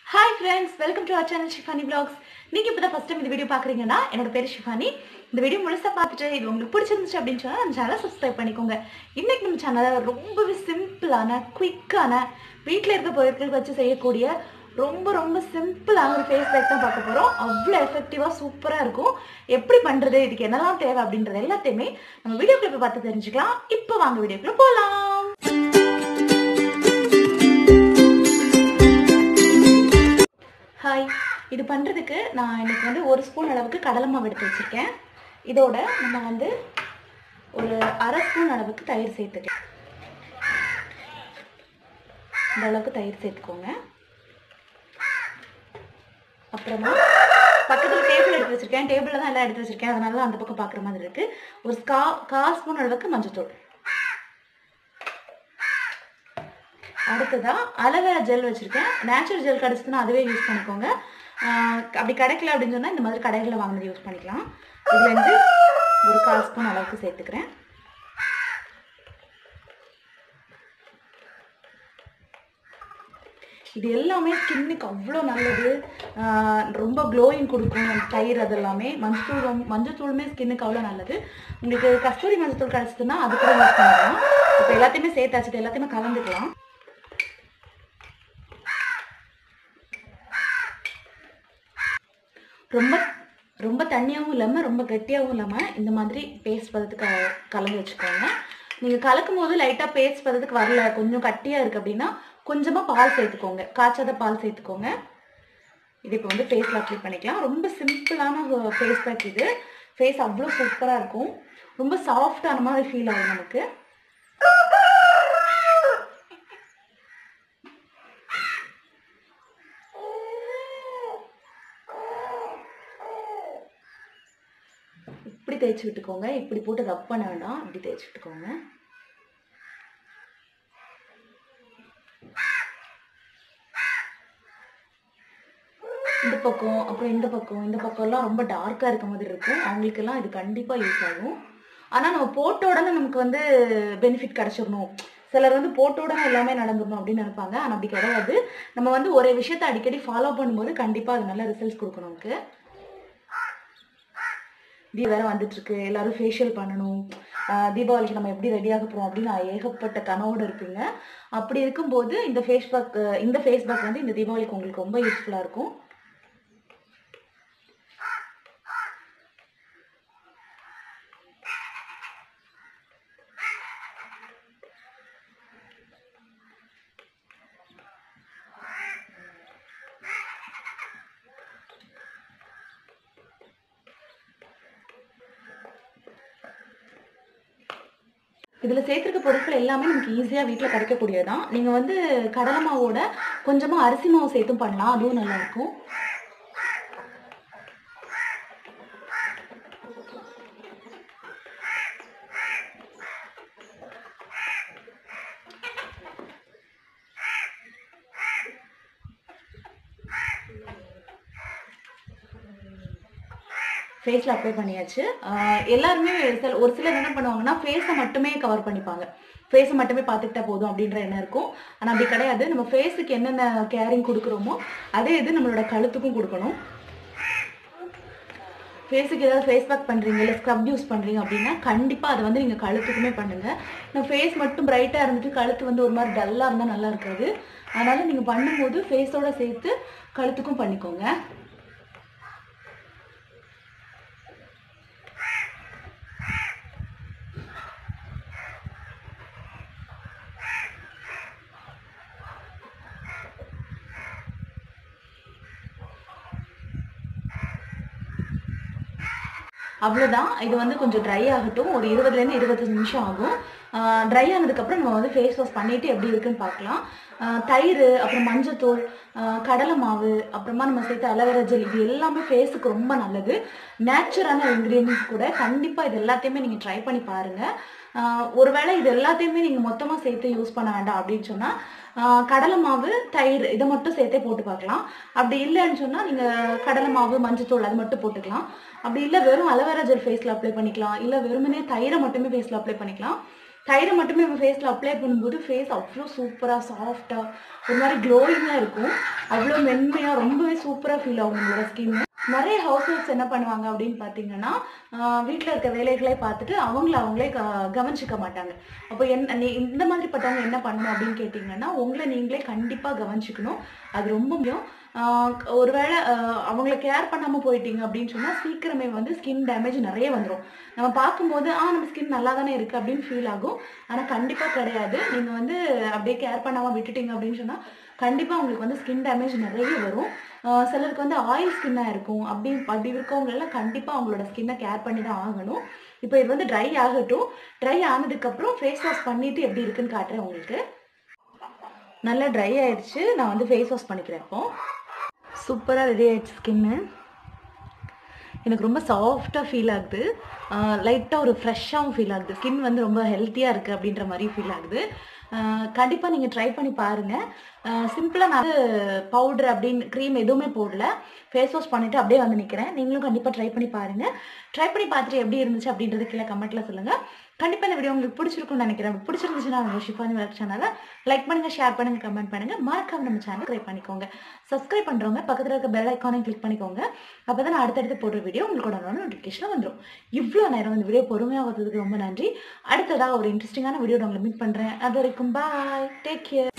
hi friends welcome to our channel Shifani vlogs நீங்கள் இப்போ தான் ஃபஸ்ட் டைம் இந்த வீடியோ பார்க்குறீங்கன்னா என்னோட பேர் ஷிஃபானி இந்த வீடியோ முழுசாக பார்த்துட்டு இது உங்களுக்கு பிடிச்சிருந்துச்சு அப்படின்னு சொன்னால் நம்ம சேனலை சப்ஸ்கிரைப் பண்ணிக்கோங்க இன்னைக்கு நம்ம சேனலில் ரொம்பவே சிம்பிளான குயிக்கான வீட்டில் இருக்க பொருட்கள் வச்சு செய்யக்கூடிய ரொம்ப ரொம்ப சிம்பிளான ஒரு ஃபேஸ் பேக் தான் பார்க்க போகிறோம் அவ்வளோ எஃபெக்டிவாக சூப்பராக இருக்கும் எப்படி பண்ணுறது இதுக்கு என்னெல்லாம் தேவை அப்படின்றது எல்லாத்தையுமே நம்ம வீடியோக்குள்ள போய் பார்த்து தெரிஞ்சுக்கலாம் இப்போ வாங்க வீடியோக்குள்ள போகலாம் ஹாய் இது பண்ணுறதுக்கு நான் இன்னைக்கு வந்து ஒரு ஸ்பூன் அளவுக்கு கடலை மாவு எடுத்து வச்சுருக்கேன் இதோட நம்ம வந்து ஒரு அரை ஸ்பூன் அளவுக்கு தயிர் சேர்த்துக்கலாம் இந்த அளவுக்கு தயிர் சேர்த்துக்கோங்க அப்புறமா பக்கத்தில் டேபிள் எடுத்து வச்சுருக்கேன் டேபிளில் தான் எல்லாம் எடுத்து வச்சுருக்கேன் அதனால தான் அந்த பக்கம் பார்க்குற மாதிரி இருக்குது ஒரு கா கால் ஸ்பூன் அளவுக்கு மஞ்சத்தூள் அடுத்ததா அலோவேரா ஜெல் வச்சுருக்கேன் நேச்சுரல் ஜெல் கிடச்சிதுன்னா அதுவே யூஸ் பண்ணிக்கோங்க ஆஹ் அப்படி கிடைக்கல அப்படின்னு சொன்னால் இந்த மாதிரி கடைகளில் வாங்கினது யூஸ் பண்ணிக்கலாம் இதுலேருந்து ஒரு கால் ஸ்பூன் அளவுக்கு சேர்த்துக்கிறேன் இது எல்லாமே ஸ்கின்னுக்கு அவ்வளோ நல்லது ஆஹ் ரொம்ப க்ளோயிங் கொடுக்கும் தயிர் அது எல்லாமே மஞ்சத்தூள் ரொம்ப- மஞ்சத்தூளுமே ஸ்கின்னுக்கு அவ்வளோ நல்லது உங்களுக்கு கஸ்தூரி மஞ்சத்தூள் கிடச்சிதுன்னா அது கூட யூஸ் பண்ணிக்கலாம் இப்போ எல்லாத்தையுமே சேர்த்தாச்சு இது எல்லாத்தையுமே கலந்துக்கலாம் ரொம்ப ரொம்ப தண்ணியாகவும் இல்லாமல் ரொம்ப கெட்டியாகவும் இல்லாமல் இந்த மாதிரி பேஸ்ட் பதத்துக்கு க- கலந்து வச்சுக்கோங்க நீங்கள் கலக்கும் போது லைட்டாக பேஸ்ட் பதத்துக்கு வரல கொஞ்சம் கட்டியாக இருக்குது அப்படின்னா கொஞ்சமாக பால் சேர்த்துக்கோங்க காய்ச்சாத பால் சேர்த்துக்கோங்க இது இப்போ வந்து ஃபேஸில் அப்ளை பண்ணிக்கலாம் ரொம்ப சிம்பிளான ஃபேஸ் பேக் இது ஃபேஸ் அவ்வளோ சூப்பராக இருக்கும் ரொம்ப சாஃப்டான மாதிரி ஃபீல் ஆகும் நமக்கு இப்படி தேய்ச்சி விட்டுக்கோங்க இப்படி போட்டு ரப் பண்ண வேண்டாம் இப்படி தேய்ச்சி விட்டுக்கோங்க இந்த பக்கம் அப்புறம் இந்த பக்கம் இந்த பக்கம்லாம் ரொம்ப டார்க்காக இருக்க மாதிரி இருக்கும் அவங்களுக்கெல்லாம் இது கண்டிப்பாக யூஸ் ஆகும் ஆனால் நம்ம போட்ட உடனே நமக்கு வந்து பெனிஃபிட் கிடச்சிடணும் சிலர் வந்து போட்ட உடனே எல்லாமே நடந்துடணும் அப்படின்னு நினைப்பாங்க ஆனால் அப்படி கிடையாது நம்ம வந்து ஒரே விஷயத்தை அடிக்கடி ஃபாலோ பண்ணும்போது கண்டிப்பாக அது நல்ல ரிசல்ட்ஸ் கொடுக்கும் நமக்கு தீபாவளி வேற வந்துட்டு இருக்கு எல்லாரும் ஃபேஷியல் பண்ணணும் ஆஹ் தீபாவளிக்கு நம்ம எப்படி ரெடி ஆக போறோம் அப்படின்னு நான் ஏகப்பட்ட கனவோட இருப்பீங்க அப்படி இருக்கும்போது இந்த ஃபேஸ் பேக் இந்த ஃபேஸ் பேக் வந்து இந்த தீபாவளிக்கு உங்களுக்கு ரொம்ப யூஸ்ஃபுல்லா இருக்கும் இதில் சேர்த்துருக்க பொருட்கள் எல்லாமே நமக்கு ஈஸியாக வீட்டில் கிடைக்கக்கூடியதான் நீங்கள் வந்து கடலை மாவோட கொஞ்சமாக அரிசி மாவு சேர்த்தும் பண்ணலாம் அதுவும் நல்லா இருக்கும் ஃபேஸில் அப்ளை பண்ணியாச்சு ஆஹ் எல்லாருமே சில ஒரு சிலர் என்ன பண்ணுவாங்கன்னா ஃபேஸை மட்டுமே கவர் பண்ணிப்பாங்க ஃபேஸை மட்டுமே பார்த்துக்கிட்டா போதும் அப்படின்ற எண்ணம் இருக்கும் ஆனால் அப்படி கிடையாது நம்ம ஃபேஸுக்கு என்னென்ன கேரிங் கொடுக்குறோமோ அதே இது நம்மளோட கழுத்துக்கும் கொடுக்கணும் ஃபேஸுக்கு ஏதாவது ஃபேஸ் பேக் பண்ணுறீங்க இல்லை ஸ்க்ரப் யூஸ் பண்ணுறீங்க அப்படின்னா கண்டிப்பாக அதை வந்து நீங்கள் கழுத்துக்குமே பண்ணுங்கள் நம்ம ஃபேஸ் மட்டும் பிரைட்டாக இருந்துட்டு கழுத்து வந்து ஒரு மாதிரி டல்லாக இருந்தால் நல்லா இருக்காது அதனால் நீங்கள் பண்ணும்போது ஃபேஸோட சேர்த்து கழுத்துக்கும் பண்ணிக்கோங்க அவ்வளோதான் இது வந்து கொஞ்சம் ட்ரை ஆகட்டும் ஒரு இருபதுலேருந்து இருபத்தஞ்சு நிமிஷம் ஆகும் ட்ரை ஆனதுக்கப்புறம் நம்ம வந்து ஃபேஸ் வாஷ் பண்ணிவிட்டு எப்படி இருக்குன்னு பார்க்கலாம் ஆஹ் தயிர் அப்புறம் மஞ்சத்தூள் ஆஹ் கடலை மாவு அப்புறமா நம்ம சேர்த்த அலோவேரா ஜெல் இது எல்லாமே ஃபேஸுக்கு ரொம்ப நல்லது நேச்சுரான இன்க்ரீடியன்ஸ் கூட கண்டிப்பாக இது எல்லாத்தையுமே நீங்கள் ட்ரை பண்ணி பாருங்கள் ஆஹ் ஒருவேளை இது எல்லாத்தையுமே நீங்கள் மொத்தமாக சேர்த்து யூஸ் பண்ண வேண்டாம் அப்படின்னு சொன்னால் கடலை மாவு தயிர் இதை மட்டும் சேர்த்தே போட்டு பார்க்கலாம் அப்படி இல்லைன்னு சொன்னால் நீங்கள் கடலை மாவு மஞ்சத்தூள் அது மட்டும் போட்டுக்கலாம் அப்படி இல்லை வெறும் அலோவேரா ஜெல் ஃபேஸில் அப்ளை பண்ணிக்கலாம் இல்லை வெறுமனே தயிரை மட்டுமே ஃபேஸில் அப்ளை பண்ணிக்கலாம் தயிரை மட்டுமே நம்ம ஃபேஸில் அப்ளை பண்ணும்போது ஃபேஸ் அவ்வளோ சூப்பராக சாஃப்டாக ஒரு மாதிரி க்ளோயிங்காக இருக்கும் அவ்வளோ மென்மையாக ரொம்பவே சூப்பராக ஃபீல் ஆகும் உங்களோட ஸ்கின் நிறைய ஹவுஸ் ஒய்ஃப்ஸ் என்ன பண்ணுவாங்க அப்படின்னு பார்த்தீங்கன்னா வீட்டில் இருக்க வேலைகளை பார்த்துட்டு அவங்கள அவங்களே க- கவனிச்சுக்க மாட்டாங்க அப்போ என்ன நீ இந்த மாதிரிப்பட்டவங்க என்ன பண்ணணும் அப்படின்னு கேட்டிங்கன்னா உங்களை நீங்களே கண்டிப்பாக கவனிச்சுக்கணும் அது ரொம்ப முக்கியம் ஆஹ் ஒருவேளை ஆஹ் அவங்கள கேர் பண்ணாமல் போயிட்டீங்க அப்படின்னு சொன்னால் சீக்கிரமே வந்து ஸ்கின் டேமேஜ் நிறைய வந்துடும் நம்ம பார்க்கும்போது ஆ நம்ம ஸ்கின் நல்லா தானே இருக்குது அப்படின்னு ஃபீல் ஆகும் ஆனால் கண்டிப்பாக கிடையாது நீங்கள் வந்து அப்படியே கேர் பண்ணாமல் விட்டுட்டீங்க அப்படின்னு சொன்னால் கண்டிப்பாக உங்களுக்கு வந்து ஸ்கின் டேமேஜ் நிறைய வரும் ஆஹ் சிலருக்கு வந்து ஆயில் ஸ்கின்னாக இருக்கும் அப்படி அப்படி இருக்கவங்களெல்லாம் கண்டிப்பாக அவங்களோட ஸ்கின்னை கேர் பண்ணி தான் ஆகணும் இப்போ இது வந்து ட்ரை ஆகட்டும் ட்ரை ஆனதுக்கப்புறம் ஃபேஸ் வாஷ் பண்ணிவிட்டு எப்படி இருக்குன்னு காட்டுறேன் உங்களுக்கு நல்லா ட்ரை ஆயிடுச்சு நான் வந்து ஃபேஸ் வாஷ் பண்ணிக்கிறேன் இப்போ சூப்பராக ரெடி ஆயிடுச்சு ஸ்கின்னு எனக்கு ரொம்ப சாஃப்டாக ஃபீல் ஆகுது லைட்டாக ஒரு ஃப்ரெஷ்ஷாகவும் ஃபீல் ஆகுது ஸ்கின் வந்து ரொம்ப ஹெல்த்தியாக இருக்குது அப்படின்ற மாதிரி ஃபீல் ஆகுது கண்டிப்பாக நீங்கள் ட்ரை பண்ணி பாருங்கள் சிம்பிளாக நான் பவுடர் அப்படின்னு க்ரீம் எதுவுமே போடல ஃபேஸ் வாஷ் பண்ணிவிட்டு அப்படியே வந்து நிற்கிறேன் நீங்களும் கண்டிப்பாக ட்ரை பண்ணி பாருங்கள் ட்ரை பண்ணி பார்த்துட்டு எப்படி இருந்துச்சு அப்படின்றது கீழே கமெண்ட்டில் சொல்லுங்கள் கண்டிப்பாக இந்த வீடியோ உங்களுக்கு பிடிச்சிருக்கும்னு நினைக்கிறேன் அப்படி பிடிச்சிருந்துச்சுன்னா நம்ம ஷிஃபானி விளக்கு சேனலை லைக் பண்ணுங்கள் ஷேர் பண்ணுங்கள் கமெண்ட் பண்ணுங்கள் மறக்காம நம்ம சேனல் ட்ரை பண்ணிக்கோங்க சப்ஸ்கிரைப் பண்ணுறவங்க பக்கத்தில் இருக்க பெல் ஐக்கானையும் கிளிக் பண்ணிக்கோங்க அப்போ தான் நான் அடுத்தடுத்து போடுற வீடியோ உங்களுக்கு உடனே நோட்டிஃபிகேஷன் வந்துடும் இவ்வளோ நேரம் இந்த வீடியோ பொறுமையாக வந்ததுக்கு ரொம்ப நன்றி அடுத்ததாக ஒரு இன்ட்ரெஸ்டிங்கான வீடியோ உங்களை மீட் பண்ணுறேன் அது வரைக்கும் பாய் டேக் கேர்